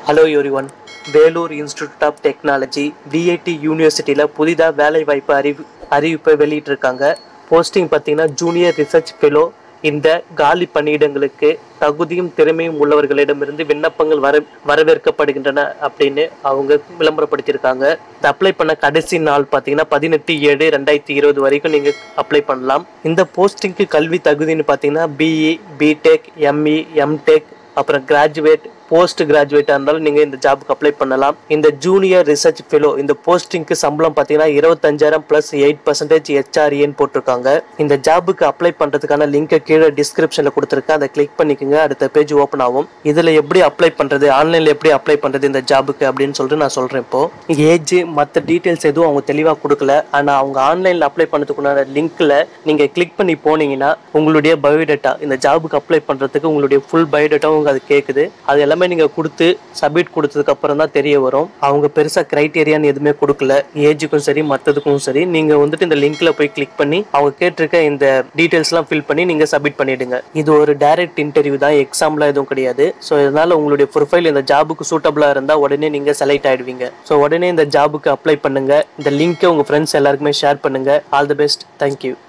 hello everyone Vellore institute of technology VIT யூனிவர்சிட்டியில் புதிதாக வேலைவாய்ப்பு அறிவி அறிவிப்பை வெளியிட்டிருக்காங்க போஸ்டிங் பார்த்தீங்கன்னா ஜூனியர் ரிசர்ச் ஃபெலோ இந்த காலி பணியிடங்களுக்கு தகுதியும் திறமையும் உள்ளவர்களிடமிருந்து விண்ணப்பங்கள் வர வரவேற்கப்படுகின்றன அப்படின்னு அவங்க விளம்பரப்படுத்தியிருக்காங்க இந்த அப்ளை பண்ண கடைசி நாள் பார்த்தீங்கன்னா பதினெட்டு ஏழு ரெண்டாயிரத்தி இருபது வரைக்கும் நீங்கள் அப்ளை பண்ணலாம் இந்த போஸ்டிங்க்கு கல்வி தகுதின்னு பார்த்தீங்கன்னா பிஇ பிடெக் எம்இ எம்டெக் அப்புறம் கிராஜுவேட் போஸ்ட் கிராஜுவேட்டாக இருந்தாலும் நீங்கள் இந்த ஜாபுக்கு அப்ளை பண்ணலாம் இந்த ஜூனியர் ரிசர்ச் ஃபெலோ இந்த போஸ்டிங்க்கு சம்பளம் பார்த்தீங்கன்னா இருபத்தஞ்சாயிரம் ப்ளஸ் எயிட் பர்சன்டேஜ் ஹெச்ஆர்ஏன்னு போட்டிருக்காங்க இந்த ஜாபுக்கு அப்ளை பண்ணுறதுக்கான லிங்கை கீழே டிஸ்கிரிப்ஷனில் கொடுத்துருக்கேன் அதை கிளிக் பண்ணிக்கோங்க அடுத்த பேஜ் ஓப்பன் ஆகும் இதில் எப்படி அப்ளை பண்ணுறது ஆன்லைனில் எப்படி அப்ளை பண்ணுறது இந்த ஜாபுக்கு அப்படின்னு சொல்லிட்டு நான் சொல்கிறேன் இப்போ ஏஜ் மற்ற டீட்டெயில்ஸ் எதுவும் அவங்க தெளிவாக கொடுக்கல ஆனால் அவங்க ஆன்லைனில் அப்ளை பண்ணுறதுக்குண்டான லிங்க்கில் நீங்கள் கிளிக் பண்ணி போனீங்கன்னா உங்களுடைய பயோடேட்டா இந்த ஜாபுக்கு அப்ளை பண்ணுறதுக்கு உங்களுடைய ஃபுல் பயோடேட்டாவும் அது கேட்குது அது எல்லாமே நீங்கள் கொடுத்து சப்மிட் கொடுத்ததுக்கு அப்புறம் தான் தெரிய வரும் அவங்க பெருசாக க்ரைட்டீரியான்னு எதுவுமே கொடுக்கல ஏஜுக்கும் சரி மற்றதுக்கும் சரி நீங்கள் வந்துட்டு இந்த லிங்க்ல போய் கிளிக் பண்ணி அவங்க கேட்டிருக்க இந்த டீட்டெயில்ஸ்லாம் ஃபில் பண்ணி நீங்கள் சப்மிட் பண்ணிடுங்க இது ஒரு டைரக்ட் இன்டர்வியூ தான் எக்ஸாம்லாம் எதுவும் கிடையாது ஸோ இதனால உங்களுடைய ப்ரொஃபைல் இந்த ஜாபுக்கு சூட்டபிளாக இருந்தால் உடனே நீங்கள் செலக்ட் ஆயிடுவீங்க ஸோ உடனே இந்த ஜாபுக்கு அப்ளை பண்ணுங்க இந்த லிங்க்கை உங்கள் ஃப்ரெண்ட்ஸ் எல்லாருக்குமே ஷேர் பண்ணுங்க ஆல் தி பெஸ்ட் தேங்க்யூ